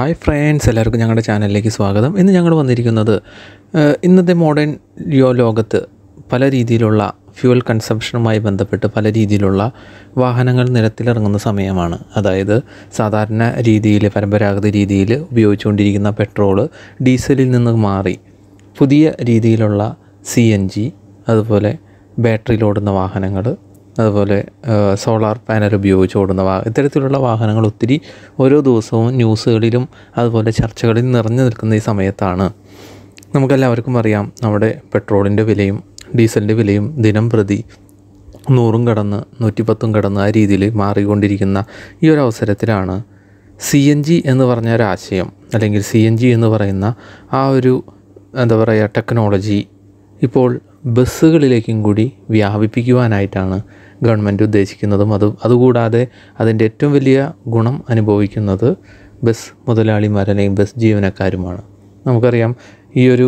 hi friends എല്ലാവർക്കും ഞങ്ങളുടെ ചാനലിലേക്ക് സ്വാഗതം ഇന്ന് ഞങ്ങൾ വന്നിരിക്കുന്നത് ഏഹ്, ഇന്നത്തെ മോഡേൺ യോ ലോകത്ത് പല രീതിയിലുള്ള ഫ്യൂവൽ കൺസംഷനുമായി ബന്ധപ്പെട്ട് പല രീതിയിലുള്ള വാഹനങ്ങൾ നിരത്തിലിറങ്ങുന്ന സമയമാണ് അതായത് സാധാരണ രീതിയിൽ പരമ്പരാഗത രീതിയിൽ ഉപയോഗിച്ചുകൊണ്ടിരിക്കുന്ന പെട്രോള് ഡീസലിൽ നിന്ന് മാറി പുതിയ രീതിയിലുള്ള സി എൻ ജി അതുപോലെ ബാറ്ററിയിൽ ഓടുന്ന വാഹനങ്ങൾ അതുപോലെ സോളാർ പാനൽ ഉപയോഗിച്ച് ഓടുന്ന വാ ഇത്തരത്തിലുള്ള വാഹനങ്ങൾ ഒത്തിരി ഓരോ ദിവസവും ന്യൂസുകളിലും അതുപോലെ ചർച്ചകളിൽ നിറഞ്ഞു നിൽക്കുന്ന ഈ സമയത്താണ് നമുക്കെല്ലാവർക്കും അറിയാം നമ്മുടെ പെട്രോളിൻ്റെ വിലയും ഡീസലിൻ്റെ വിലയും ദിനം പ്രതി നൂറും കടന്ന് നൂറ്റിപ്പത്തും കടന്ന് ആ രീതിയിൽ മാറിക്കൊണ്ടിരിക്കുന്ന ഈ ഒരു അവസരത്തിലാണ് സി എൻ ജി എന്ന് പറഞ്ഞ ഒരു ആശയം അല്ലെങ്കിൽ സി എൻ ജി എന്ന് പറയുന്ന ആ ഒരു എന്താ പറയുക ടെക്നോളജി ഇപ്പോൾ ബസ്സുകളിലേക്കും കൂടി വ്യാപിപ്പിക്കുവാനായിട്ടാണ് ഗവൺമെൻറ് ഉദ്ദേശിക്കുന്നതും അത് അതുകൂടാതെ അതിൻ്റെ ഏറ്റവും വലിയ ഗുണം അനുഭവിക്കുന്നത് ബസ് മുതലാളിമാർ അല്ലെങ്കിൽ ബസ് ജീവനക്കാരുമാണ് നമുക്കറിയാം ഈ ഒരു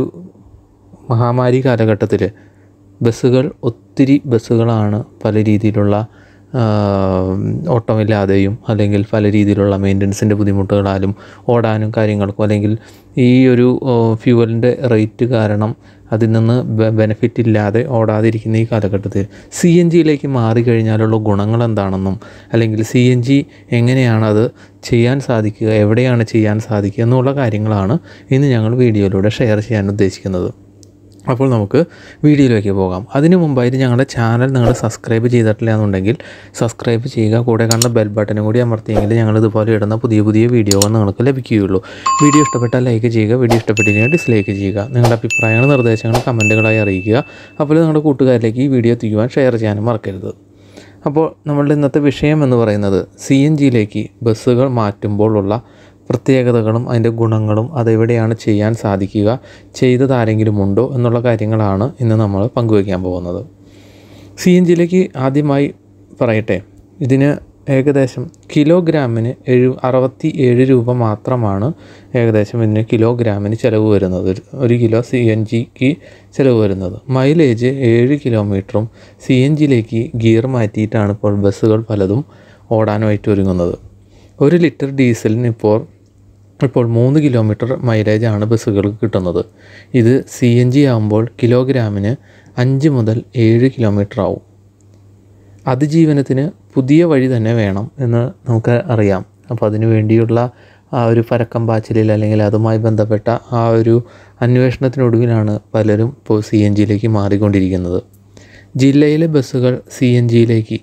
മഹാമാരി കാലഘട്ടത്തിൽ ബസ്സുകൾ ഒത്തിരി ബസ്സുകളാണ് പല രീതിയിലുള്ള ആ, ഓട്ടമില്ലാതെയും അല്ലെങ്കിൽ പല രീതിയിലുള്ള മെയിൻ്റനൻസിൻ്റെ ബുദ്ധിമുട്ടുകളാലും ഓടാനും കാര്യങ്ങൾക്കും അല്ലെങ്കിൽ ഈ ഒരു ഫ്യൂവലിൻ്റെ റേറ്റ് കാരണം അതിൽ നിന്ന് ബെനിഫിറ്റ് ഇല്ലാതെ ഓടാതിരിക്കുന്ന ഈ കാലഘട്ടത്തിൽ സി എൻ ജിയിലേക്ക് മാറിക്കഴിഞ്ഞാലുള്ള ഗുണങ്ങൾ എന്താണെന്നും അല്ലെങ്കിൽ സി എൻ ജി എങ്ങനെയാണ് അത് ചെയ്യാൻ സാധിക്കുക എവിടെയാണ് ചെയ്യാൻ സാധിക്കുക എന്നുള്ള കാര്യങ്ങളാണ് ഇന്ന് ഞങ്ങൾ വീഡിയോയിലൂടെ ഷെയർ ചെയ്യാൻ ഉദ്ദേശിക്കുന്നത് അപ്പോൾ നമുക്ക് വീഡിയോയിലേക്ക് പോകാം അതിന് മുമ്പായിട്ട് ഞങ്ങളുടെ ചാനൽ നിങ്ങൾ സബ്സ്ക്രൈബ് ചെയ്തിട്ടില്ല എന്നുണ്ടെങ്കിൽ സബ്സ്ക്രൈബ് ചെയ്യുക കൂടെ കണ്ട ബെൽ ബട്ടനും കൂടി അമർത്തിയെങ്കിൽ ഞങ്ങൾ ഇതുപോലെ ഇടുന്ന പുതിയ പുതിയ വീഡിയോകൾ നിങ്ങൾക്ക് ലഭിക്കുകയുള്ളൂ വീഡിയോ ഇഷ്ടപ്പെട്ടാൽ ലൈക്ക് ചെയ്യുക വീഡിയോ ഇഷ്ടപ്പെട്ടില്ലെങ്കിൽ ഡിസ്ലൈക്ക് ചെയ്യുക നിങ്ങളുടെ അഭിപ്രായങ്ങൾ നിർദ്ദേശങ്ങൾ കമൻറ്റുകളായി അറിയിക്കുക അപ്പോൾ നിങ്ങളുടെ കൂട്ടുകാരിലേക്ക് ഈ വീഡിയോ എത്തിക്കുവാൻ ഷെയർ ചെയ്യാനും മറക്കരുത് അപ്പോൾ നമ്മളുടെ ഇന്നത്തെ വിഷയം എന്ന് പറയുന്നത് സി എൻ ജിയിലേക്ക് ബസ്സുകൾ മാറ്റുമ്പോഴുള്ള പ്രത്യേകതകളും അതിൻ്റെ ഗുണങ്ങളും അതെവിടെയാണ് ചെയ്യാൻ സാധിക്കുക ചെയ്തത് ആരെങ്കിലും ഉണ്ടോ എന്നുള്ള കാര്യങ്ങളാണ് ഇന്ന് നമ്മൾ പങ്കുവയ്ക്കാൻ പോകുന്നത് സി എൻ ജിയിലേക്ക് ആദ്യമായി പറയട്ടെ ഇതിന് ഏകദേശം കിലോഗ്രാമിന് എഴു അറുപത്തി ഏഴ് രൂപ മാത്രമാണ് ഏകദേശം ഇതിന് കിലോഗ്രാമിന് ചിലവ് വരുന്നത് ഒരു- ഒരു കിലോ സി എൻ ജിക്ക് ചിലവ് വരുന്നത് മൈലേജ് ഏഴ് കിലോമീറ്ററും സി എൻ ജിയിലേക്ക് ഗിയർ മാറ്റിയിട്ടാണ് ഇപ്പോൾ ബസ്സുകൾ പലതും ഓടാനായിട്ട് ഒരുങ്ങുന്നത് ഒരു ലിറ്റർ ഡീസലിന് ഇപ്പോൾ ഇപ്പോൾ മൂന്ന് കിലോമീറ്റർ മൈലേജാണ് ബസ്സുകൾക്ക് കിട്ടുന്നത് ഇത് സി എൻ ജി ആകുമ്പോൾ കിലോഗ്രാമിന് അഞ്ച് മുതൽ ഏഴ് കിലോമീറ്റർ ആവും അതിജീവനത്തിന് പുതിയ വഴി തന്നെ വേണം എന്ന് നമുക്ക് അറിയാം അപ്പോൾ അതിനു വേണ്ടിയുള്ള ആ ഒരു പരക്കം പാച്ചിലിൽ അല്ലെങ്കിൽ അതുമായി ബന്ധപ്പെട്ട ആ ഒരു അന്വേഷണത്തിനൊടുവിലാണ് പലരും ഇപ്പോൾ സി എൻ ജിയിലേക്ക് മാറിക്കൊണ്ടിരിക്കുന്നത് ജില്ലയിലെ ബസ്സുകൾ സി എൻ ജിയിലേക്ക്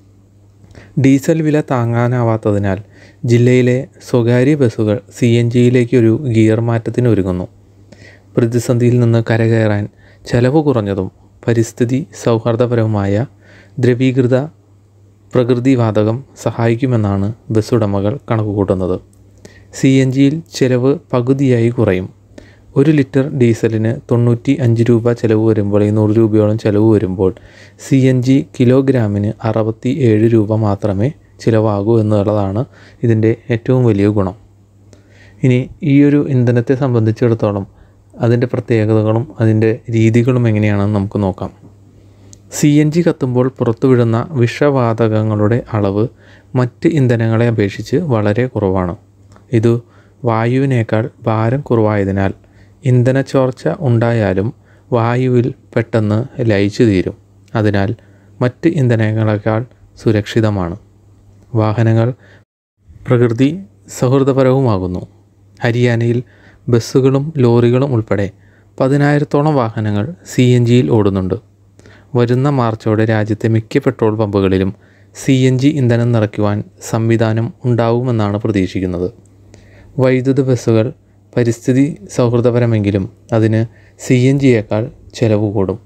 ഡീസൽ വില താങ്ങാനാവാത്തതിനാൽ ജില്ലയിലെ സ്വകാര്യ ബസ്സുകൾ സി എൻ ജിയിലേക്ക് ഒരു ഗിയർ മാറ്റത്തിന് ഒരുങ്ങുന്നു പ്രതിസന്ധിയിൽ നിന്ന് കരകയറാൻ ചെലവ് കുറഞ്ഞതും പരിസ്ഥിതി സൗഹാർദ്ദപരവുമായ ദ്രവീകൃത പ്രകൃതിവാതകം സഹായിക്കുമെന്നാണ് ബസ് ഉടമകൾ കണക്കുകൂട്ടുന്നത് സി എൻ ജിയിൽ ചെലവ് പകുതിയായി കുറയും ഒരു ലിറ്റർ ഡീസലിന് തൊണ്ണൂറ്റി അഞ്ച് രൂപ ചിലവ് വരുമ്പോൾ ഈ നൂറ് രൂപയോളം ചിലവ് വരുമ്പോൾ സി എൻ ജി കിലോഗ്രാമിന് അറുപത്തി ഏഴ് രൂപ മാത്രമേ ചിലവാകൂ എന്നുള്ളതാണ് ഇതിൻ്റെ ഏറ്റവും വലിയ ഗുണം ഇനി ഈ ഒരു ഇന്ധനത്തെ സംബന്ധിച്ചിടത്തോളം അതിൻ്റെ പ്രത്യേകതകളും അതിൻ്റെ രീതികളും എങ്ങനെയാണെന്ന് നമുക്ക് നോക്കാം സി എൻ ജി കത്തുമ്പോൾ പുറത്തുവിടുന്ന വിഷവാതകങ്ങളുടെ അളവ് മറ്റ് ഇന്ധനങ്ങളെ അപേക്ഷിച്ച് വളരെ കുറവാണ് ഇത് വായുവിനേക്കാൾ ഭാരം കുറവായതിനാൽ ഇന്ധന ചോർച്ച ഉണ്ടായാലും വായുവിൽ പെട്ടെന്ന് ലയിച്ചു തീരും അതിനാൽ മറ്റ് ഇന്ധനങ്ങളെക്കാൾ സുരക്ഷിതമാണ് വാഹനങ്ങൾ പ്രകൃതി സൗഹൃദപരവുമാകുന്നു ഹരിയാനയിൽ ബസ്സുകളും ലോറികളും ഉൾപ്പെടെ പതിനായിരത്തോളം വാഹനങ്ങൾ സി എൻ ജിയിൽ ഓടുന്നുണ്ട് വരുന്ന മാർച്ചോടെ രാജ്യത്തെ മിക്ക പെട്രോൾ പമ്പുകളിലും സി എൻ ജി ഇന്ധനം നിറയ്ക്കുവാൻ സംവിധാനം ഉണ്ടാവുമെന്നാണ് പ്രതീക്ഷിക്കുന്നത് വൈദ്യുത ബസ്സുകൾ പരിസ്ഥിതി സൗഹൃദപരമെങ്കിലും അതിന് സി എൻ ജിയേക്കാൾ ചെലവ് കൂടും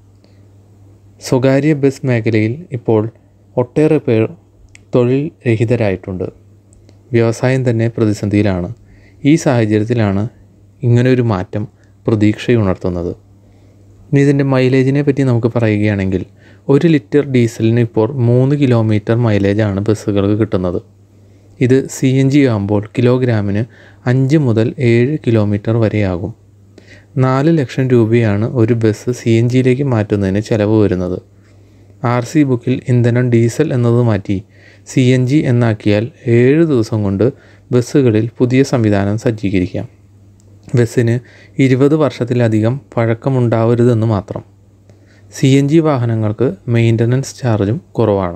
സ്വകാര്യ ബസ് മേഖലയിൽ ഇപ്പോൾ ഒട്ടേറെ പേർ തൊഴിൽ രഹിതരായിട്ടുണ്ട് വ്യവസായം തന്നെ പ്രതിസന്ധിയിലാണ് ഈ സാഹചര്യത്തിലാണ് ഇങ്ങനൊരു മാറ്റം പ്രതീക്ഷയുണർത്തുന്നത് ഇനി ഇതിൻ്റെ മൈലേജിനെ പറ്റി നമുക്ക് പറയുകയാണെങ്കിൽ ഒരു ലിറ്റർ ഡീസലിന് ഇപ്പോൾ മൂന്ന് കിലോമീറ്റർ മൈലേജാണ് ബസ്സുകൾക്ക് കിട്ടുന്നത് ഇത് സി എൻ ജി ആകുമ്പോൾ കിലോഗ്രാമിന് അഞ്ച് മുതൽ ഏഴ് കിലോമീറ്റർ വരെയാകും നാല് ലക്ഷം രൂപയാണ് ഒരു ബസ് സി എൻ ജിയിലേക്ക് മാറ്റുന്നതിന് ചിലവ് വരുന്നത് ആർ സി ബുക്കിൽ ഇന്ധനം ഡീസൽ എന്നത് മാറ്റി സി എൻ ജി എന്നാക്കിയാൽ ഏഴ് ദിവസം കൊണ്ട് ബസ്സുകളിൽ പുതിയ സംവിധാനം സജ്ജീകരിക്കാം ബസ്സിന് ഇരുപത് വർഷത്തിലധികം പഴക്കമുണ്ടാവരുതെന്ന് മാത്രം സി എൻ ജി വാഹനങ്ങൾക്ക് മെയിൻ്റനൻസ് ചാർജും കുറവാണ്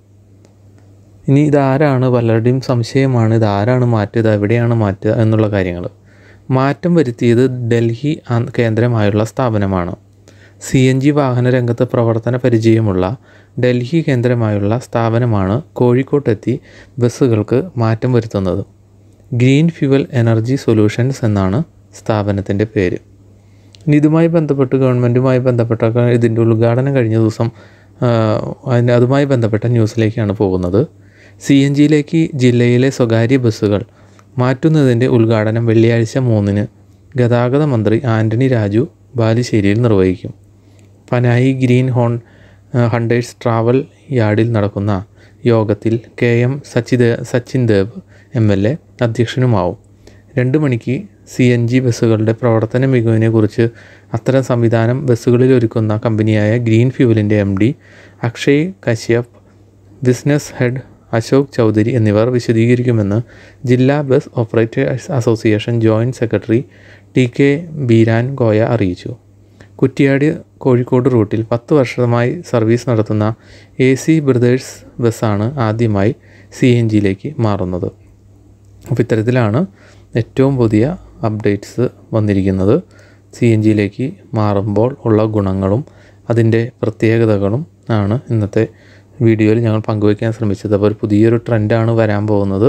ഇനി ഇതാരാണ് പലരുടെയും സംശയമാണ് ഇതാരാണ് മാറ്റുക ഇത് എവിടെയാണ് മാറ്റുക എന്നുള്ള കാര്യങ്ങൾ മാറ്റം വരുത്തിയത് ഡൽഹി ആ- കേന്ദ്രമായുള്ള സ്ഥാപനമാണ് സി എൻ ജി വാഹന രംഗത്ത് പ്രവർത്തന പരിചയമുള്ള ഡൽഹി കേന്ദ്രമായുള്ള സ്ഥാപനമാണ് കോഴിക്കോട്ടെത്തി ബസ്സുകൾക്ക് മാറ്റം വരുത്തുന്നത് ഗ്രീൻ ഫ്യുവൽ എനർജി സൊല്യൂഷൻസ് എന്നാണ് സ്ഥാപനത്തിൻ്റെ പേര് ഇനി ഇതുമായി ബന്ധപ്പെട്ട് ഗവൺമെൻറ്റുമായി ബന്ധപ്പെട്ട ഇതിൻ്റെ ഉദ്ഘാടനം കഴിഞ്ഞ ദിവസം ആ, അതിന് അതുമായി ബന്ധപ്പെട്ട ന്യൂസിലേക്കാണ് പോകുന്നത് സി എൻ ജിയിലേക്ക് ജില്ലയിലെ സ്വകാര്യ ബസ്സുകൾ മാറ്റുന്നതിൻ്റെ ഉദ്ഘാടനം വെള്ളിയാഴ്ച മൂന്നിന് ഗതാഗത മന്ത്രി ആൻ്റണി രാജു ബാലുശ്ശേരിയിൽ നിർവഹിക്കും Panayi green horn hunters travel യാർഡിൽ നടക്കുന്ന യോഗത്തിൽ കെ എം സച്ചിദേ Sachin Dev M L A അധ്യക്ഷനുമാവും രണ്ട് മണിക്ക് സി എൻ ജി ബസ്സുകളുടെ പ്രവർത്തന മികവിനെക്കുറിച്ച് അത്തരം സംവിധാനം ബസ്സുകളിൽ ഒരുക്കുന്ന കമ്പനിയായ ഗ്രീൻ ഫ്യൂവലിൻ്റെ M D Akshay Kashyap business head Ashok Chaudhary എന്നിവർ വിശദീകരിക്കുമെന്ന് ജില്ലാ bus operators association joint secretary T K Beeran Goya അറിയിച്ചു കുറ്റിയാടി കോഴിക്കോട് റൂട്ടിൽ പത്ത് വർഷമായി സർവീസ് നടത്തുന്ന എ സി ബ്രദേഴ്സ് ബസ്സാണ് ആദ്യമായി സി എൻ ജിയിലേക്ക് മാറുന്നത് അപ്പോൾ ഇത്തരത്തിലാണ് ഏറ്റവും പുതിയ അപ്ഡേറ്റ്സ് വന്നിരിക്കുന്നത് സി എൻ ജിയിലേക്ക് മാറുമ്പോൾ ഉള്ള ഗുണങ്ങളും അതിൻ്റെ പ്രത്യേകതകളും ആണ് ഇന്നത്തെ വീഡിയോയിൽ ഞങ്ങൾ പങ്കുവയ്ക്കാൻ ശ്രമിച്ചത് അപ്പോൾ ഒരു പുതിയൊരു ട്രെൻഡാണ് വരാൻ പോകുന്നത്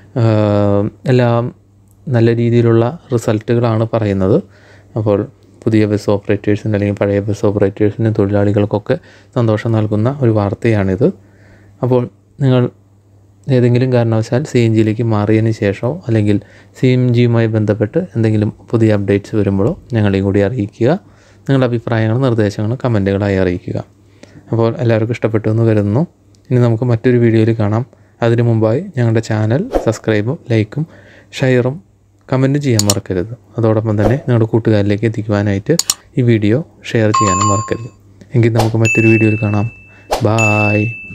ആഹ് എല്ലാം നല്ല രീതിയിലുള്ള റിസൾട്ടുകളാണ് പറയുന്നത് അപ്പോൾ പുതിയ ബസ് ഓപ്പറേറ്റേഴ്സിന് അല്ലെങ്കിൽ പഴയ ബസ് ഓപ്പറേറ്റേഴ്സിന് തൊഴിലാളികൾക്കൊക്കെ സന്തോഷം നൽകുന്ന ഒരു വാർത്തയാണിത് അപ്പോൾ നിങ്ങൾ ഏതെങ്കിലും കാരണവശാൽ സി എൻ ജിയിലേക്ക് മാറിയതിന് ശേഷമോ അല്ലെങ്കിൽ സി എം ജിയുമായി ബന്ധപ്പെട്ട് എന്തെങ്കിലും പുതിയ അപ്ഡേറ്റ്സ് വരുമ്പോഴോ ഞങ്ങളെയും കൂടി അറിയിക്കുക നിങ്ങളുടെ അഭിപ്രായങ്ങളും നിർദ്ദേശങ്ങളും കമൻറ്റുകളായി അറിയിക്കുക അപ്പോൾ എല്ലാവർക്കും ഇഷ്ടപ്പെട്ടു എന്ന് കരുതുന്നു ഇനി നമുക്ക് മറ്റൊരു വീഡിയോയിൽ കാണാം അതിനു മുമ്പായി ഞങ്ങളുടെ ചാനൽ സബ്സ്ക്രൈബും ലൈക്കും ഷെയറും കമൻറ്റും ചെയ്യാൻ മറക്കരുത് അതോടൊപ്പം തന്നെ നിങ്ങളുടെ കൂട്ടുകാരിലേക്ക് എത്തിക്കുവാനായിട്ട് ഈ വീഡിയോ ഷെയർ ചെയ്യാനും മറക്കരുത് എങ്കിൽ നമുക്ക് മറ്റൊരു വീഡിയോയിൽ കാണാം ബായ്